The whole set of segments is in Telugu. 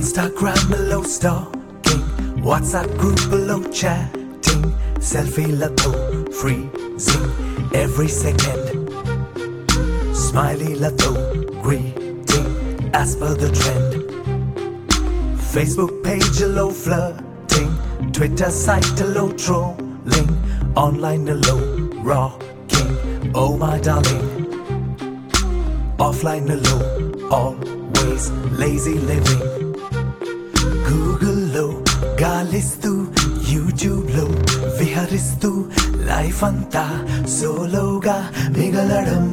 ఇన్స్టాగ్రామ్లో స్టాకింగ్ వాట్సాప్ గ్రూపులో చాటింగ్ సెల్ఫీలతో ఫ్రీజింగ్ ఎవ్రీ సెకండ్ స్మైలీలతో greeting as per the trend Facebook పేజ్లో ఫ్లర్టింగ్ ట్విట్టర్ సైట్లో ట్రోలింగ్ ఆన్లైన్లో రాకింగ్ ఓ మై డార్లింగ్ ఆఫ్లైన్లో ఆల్వేస్ లేజీ లివింగ్ గూగుల్లో గాలిస్తూ యూట్యూబ్లో విహరిస్తూ లైఫ్ అంతా సోలోగా మిగలడం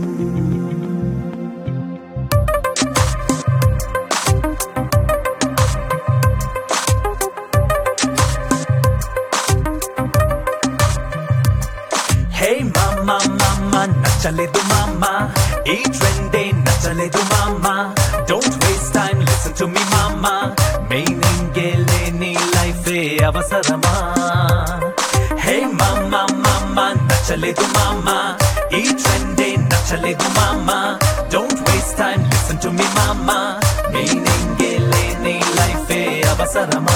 హే మామా మామా నచ్చలేదు మామా ఈ ట్రెండే నచ్చలేదు మామా don't waste time listen to me మామా మీనింగ్ లేని లైఫ్ అవసరమా హే మామా మామా నచ్చలేదు మామా ఈ ట్రెండే నచ్చలేదు మామా don't waste time listen to me మామా మీనింగ్ లేని లైఫ్ అవసరమా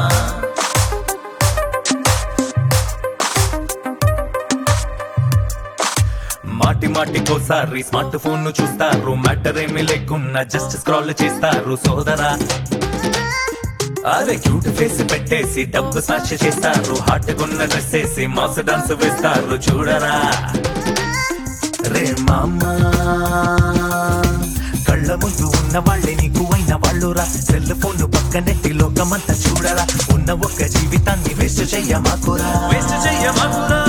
మాటి మాటికోసారి స్మార్ట్ ఫోన్ ను చూస్తారు మ్యాటర్ ఏమి లేకున్నా జస్ట్ స్క్రాల్ చేస్తారు సోదరా అదే క్యూట్ ఫేస్ పెట్టేసి డబ్బు స్మాష్ చేస్తారు హాట్ గున్న డ్రెస్ వేసి మాస్ డాన్స్ వేస్తారు చూడరా రే మామా కళ్ళ ముందు ఉన్న వాళ్ళే నీకు అయిన వాళ్ళురా సెల్ ఫోన్ పక్కనెట్టి లోకమంతా చూడరా ఉన్న ఒక్క జీవితాన్ని వేస్ట్ చెయ్యమాకురా వేస్ట్ చెయ్యమాకురా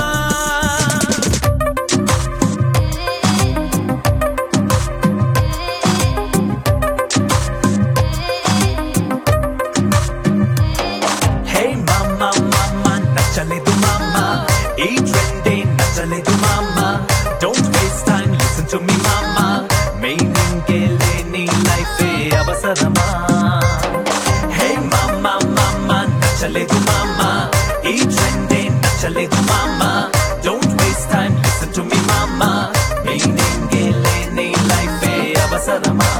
హే మామా మామా నచ్చలేదు మామా ఈ ట్రెండే నచ్చలేదు మామా don't waste time listen to me మామా మీనింగ్ లేని లైఫ్ అవసరమా హే మామా మామా నచ్చలేదు మామా ఈ ట్రెండే నచ్చలేదు మామా don't waste time listen to me మామా మీనింగ్ లేని లైఫ్ అవసరమా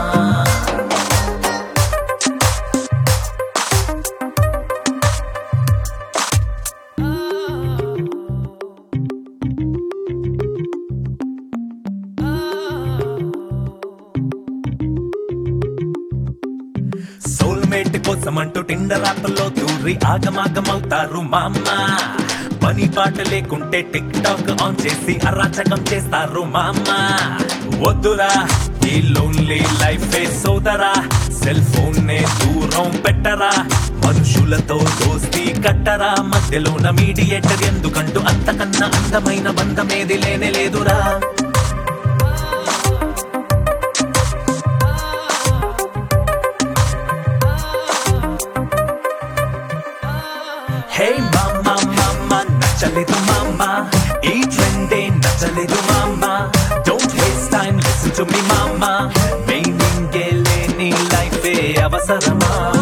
సోల్మేట్ కోసం అంటూ టిండర్ యాప్లో దూరి ఆగమాగమవుతారు మామ పని పాట లేకుంటే టిక్ టాక్ ఆన్ చేసి అరాచకం చేస్తారు మామ వద్దురా ఈ లోన్లీ లైఫ్ సోదరా సెల్ ఫోన్ నే దూరం పెట్టరా మనుషులతో దోస్తి కట్టరా మధ్యలోన మీడియేటర్ ఎందుకంటూ అంతకన్నా అందమైన బంధమేది లేనే లేదురా హే మామా మామా నచ్చలేదు మామా ఈ ట్రెండే నచ్చలేదు మామా don't waste time listen to me మామా మీనింగ్ లేని లైఫ్ అవసరమా